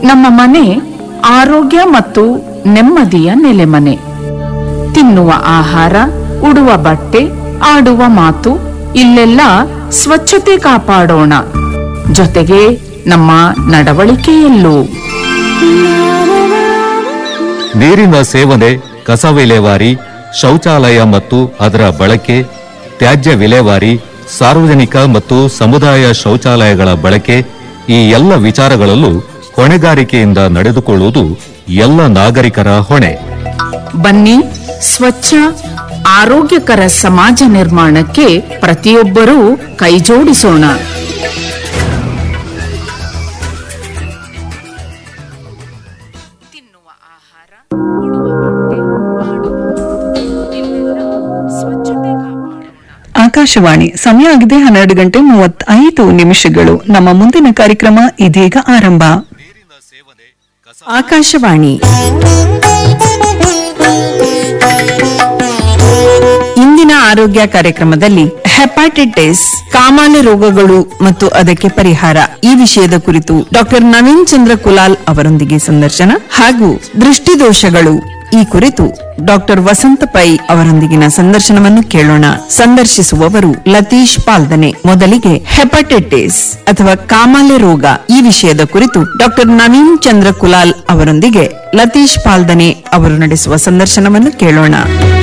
ನಮ್ಮ ಮನೆ ಆರೋಗ್ಯ ಮತ್ತು ನೆಮ್ಮದಿಯ ನೆಲೆಮನೆ ತಿನ್ನುವ ಆಹಾರ ಉಡುವ ಬಟ್ಟೆ ಆಡುವ ಮಾತು ಇಲ್ಲೆಲ್ಲ ಸ್ವಚ್ಛತೆ ಕಾಪಾಡೋಣ ಜೊತೆಗೆ ನಮ್ಮ ನಡವಳಿಕೆಯಲ್ಲೂ ನೀರಿನ ಸೇವನೆ ಕಸ ವಿಲೇವಾರಿ ಶೌಚಾಲಯ ಮತ್ತು ಅದರ ಬಳಕೆ ತ್ಯಾಜ್ಯ ವಿಲೇವಾರಿ ಸಾರ್ವಜನಿಕ ಮತ್ತು ಸಮುದಾಯ ಶೌಚಾಲಯಗಳ ಬಳಕೆ ಈ ಎಲ್ಲ ವಿಚಾರಗಳಲ್ಲೂ ಹೊಣೆಗಾರಿಕೆಯಿಂದ ನಡೆದುಕೊಳ್ಳುವುದು ಎಲ್ಲ ನಾಗರಿಕರ ಹೊಣೆ ಬನ್ನಿ ಸ್ವಚ್ಛ ಆರೋಗ್ಯಕರ ಸಮಾಜ ನಿರ್ಮಾಣಕ್ಕೆ ಪ್ರತಿಯೊಬ್ಬರೂ ಕೈಜೋಡಿಸೋಣ ತಿನ್ನುವ ಆಹಾರ ಉಡುವ ಬಟ್ಟೆ ಆಡುವ ಇಲ್ಲೆಲ್ಲ ಸ್ವಚ್ಛತೆ ಕಾಪಾಡೋಣ ಆಕಾಶವಾಣಿ ಸಮಯ ಆಗಿದೆ ಹನ್ನೆರಡು ಗಂಟೆ ಮೂವತ್ತೈದು ನಿಮಿಷಗಳು ನಮ್ಮ ಮುಂದಿನ ಕಾರ್ಯಕ್ರಮ ಇದೀಗ ಆರಂಭ ಆಕಾಶವಾಣಿ ಇಂದಿನ ಆರೋಗ್ಯ ಕಾರ್ಯಕ್ರಮದಲ್ಲಿ ಹೆಪಾಟೈಟಿಸ್ ಕಾಮಾಲೆ ರೋಗಗಳು ಮತ್ತು ಅದಕ್ಕೆ ಪರಿಹಾರ ಈ ವಿಷಯದ ಕುರಿತು ಡಾಕ್ಟರ್ ನವೀನ್ ಚಂದ್ರ ಕುಲಾಲ್ ಅವರೊಂದಿಗೆ ಸಂದರ್ಶನ ಹಾಗೂ ದೃಷ್ಟಿದೋಷಗಳು ಈ ಕುರಿತು ಡಾಕ್ಟರ್ ವಸಂತ ಪೈ ಅವರೊಂದಿಗಿನ ಸಂದರ್ಶನವನ್ನು ಕೇಳೋಣ ಸಂದರ್ಶಿಸುವವರು ಲತೀಶ್ ಪಾಲ್ದನೆ ಮೊದಲಿಗೆ ಹೆಪಟೈಟಿಸ್ ಅಥವಾ ಕಾಮಾಲೆ ರೋಗ ಈ ವಿಷಯದ ಕುರಿತು ಡಾಕ್ಟರ್ ನವೀನ್ ಚಂದ್ರ ಕುಲಾಲ್ ಅವರೊಂದಿಗೆ ಲತೀಶ್ ಪಾಲ್ದನೆ ಅವರು ನಡೆಸುವ ಸಂದರ್ಶನವನ್ನು ಕೇಳೋಣ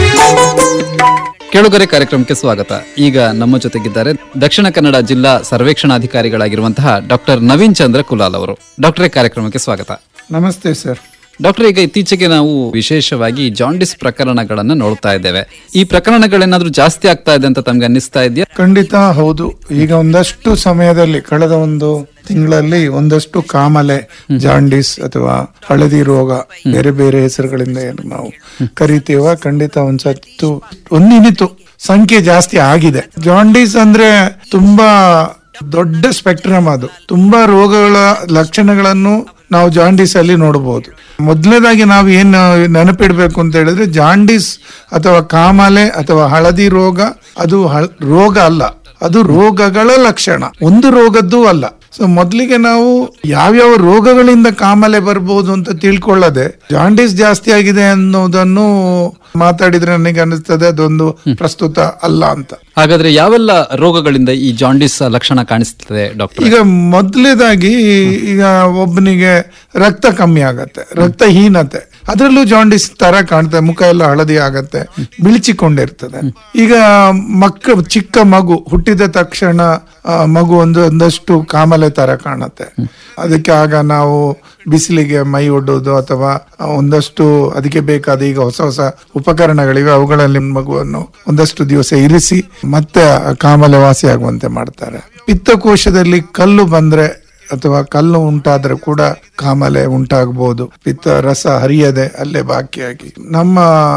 ಕೇಳುಗರೆ ಕಾರ್ಯಕ್ರಮಕ್ಕೆ ಸ್ವಾಗತ ಈಗ ನಮ್ಮ ಜೊತೆಗಿದ್ದಾರೆ ದಕ್ಷಿಣ ಕನ್ನಡ ಜಿಲ್ಲಾ ಸರ್ವೇಕ್ಷಣಾಧಿಕಾರಿಗಳಾಗಿರುವಂತಹ ಡಾಕ್ಟರ್ ನವೀನ್ ಚಂದ್ರ ಕುಲಾಲ್ ಅವರು ಡಾಕ್ಟರೇ ಕಾರ್ಯಕ್ರಮಕ್ಕೆ ಸ್ವಾಗತ ನಮಸ್ತೆ ಸರ್ ಡಾಕ್ಟರ್ ಈಗ ಇತ್ತೀಚೆಗೆ ನಾವು ವಿಶೇಷವಾಗಿ ಜಾಂಡಿಸ್ ಪ್ರಕರಣಗಳನ್ನ ನೋಡ್ತಾ ಇದ್ದೇವೆ ಈ ಪ್ರಕರಣಗಳೇನಾದ್ರೂ ಜಾಸ್ತಿ ಆಗ್ತಾ ಇದೆ ಅಂತ ತಮ್ಗೆ ಅನ್ನಿಸ್ತಾ ಇದೆಯಾ ಖಂಡಿತ ಹೌದು ಈಗ ಒಂದಷ್ಟು ಸಮಯದಲ್ಲಿ ಕಳೆದ ಒಂದು ತಿಂಗಳಲ್ಲಿ ಒಂದಷ್ಟು ಕಾಮಲೆ ಜಾಂಡಿಸ್ ಅಥವಾ ಹಳದಿ ರೋಗ ಬೇರೆ ಬೇರೆ ಹೆಸರುಗಳಿಂದ ಏನು ನಾವು ಕರಿತೀವ ಖಂಡಿತ ಒಂದ್ಸತ್ತು ಒಂದಿನಿತು ಸಂಖ್ಯೆ ಜಾಸ್ತಿ ಆಗಿದೆ ಜಾಂಡಿಸ್ ಅಂದ್ರೆ ತುಂಬಾ ದೊಡ್ಡ ಸ್ಪೆಕ್ಟ್ರಮ್ ಅದು ತುಂಬಾ ರೋಗಗಳ ಲಕ್ಷಣಗಳನ್ನು ನಾವು ಜಾಂಡೀಸ್ ಅಲ್ಲಿ ನೋಡಬಹುದು ಮೊದಲನೇದಾಗಿ ನಾವು ಏನ್ ನೆನಪಿಡ್ಬೇಕು ಅಂತ ಹೇಳಿದ್ರೆ ಜಾಂಡೀಸ್ ಅಥವಾ ಕಾಮಾಲೆ ಅಥವಾ ಹಳದಿ ರೋಗ ಅದು ಹಳ್- ರೋಗ ಅಲ್ಲ ಅದು ರೋಗಗಳ ಲಕ್ಷಣ ಒಂದು ರೋಗದ್ದು ಅಲ್ಲ ಸೊ ಮೊದಲಿಗೆ ನಾವು ಯಾವ್ಯಾವ ರೋಗಗಳಿಂದ ಕಾಮಲೆ ಬರ್ಬೋದು ಅಂತ ತಿಳ್ಕೊಳ್ಳದೆ ಜಾಂಡೀಸ್ ಜಾಸ್ತಿ ಆಗಿದೆ ಅನ್ನೋದನ್ನು ಮಾತಾಡಿದ್ರೆ ನನಗೆ ಅನಿಸ್ತದೆ ಅದೊಂದು ಪ್ರಸ್ತುತ ಅಲ್ಲ ಅಂತ ಹಾಗಾದ್ರೆ ಯಾವೆಲ್ಲ ರೋಗಗಳಿಂದ ಈ ಜಾಂಡಿಸ್ ಲಕ್ಷಣ ಕಾಣಿಸ್ತದೆ ಡಾಕ್ಟರ್ ಈಗ ಮೊದಲನೇದಾಗಿ ಈಗ ಒಬ್ಬನಿಗೆ ರಕ್ತ ಕಮ್ಮಿ ಆಗತ್ತೆ ರಕ್ತಹೀನತೆ ಅದರಲ್ಲೂ ಜಾಂಡಿಸ್ ತರ ಕಾಣ್ತದೆ ಮುಖ ಎಲ್ಲ ಹಳದಿ ಆಗತ್ತೆ ಬಿಳಿಚಿಕೊಂಡಿರ್ತದೆ ಈಗ ಮಕ್ಕ ಚಿಕ್ಕ ಮಗು ಹುಟ್ಟಿದ ತಕ್ಷಣ ಆ, ಮಗು ಒಂದು ಒಂದಷ್ಟು ಕಾಮಲೆ ತರ ಕಾಣತ್ತೆ ಅದಕ್ಕೆ ಆಗ ನಾವು ಬಿಸಿಲಿಗೆ ಮೈ ಒಡ್ಡೋದು ಅಥವಾ ಒಂದಷ್ಟು ಅದಕ್ಕೆ ಬೇಕಾದ ಈಗ ಹೊಸ ಹೊಸ ಉಪಕರಣಗಳಿವೆ ಅವುಗಳಲ್ಲಿ ಮಗುವನ್ನು ಒಂದಷ್ಟು ದಿವಸ ಇರಿಸಿ ಮತ್ತೆ ಆ ಕಾಮಲೆ ವಾಸಿ ಆಗುವಂತೆ ಮಾಡ್ತಾರೆ ಪಿತ್ತಕೋಶದಲ್ಲಿ ಕಲ್ಲು ಬಂದ್ರೆ ಅಥವಾ ಕಲ್ಲು ಉಂಟಾದ್ರೆ ಕೂಡ ಕಾಮಲೆ ಉಂಟಾಗಬಹುದು ಪಿತ್ತ ರಸ ಹರಿಯದೆ ಅಲ್ಲೇ ಬಾಕಿಯಾಗಿ ನಮ್ಮ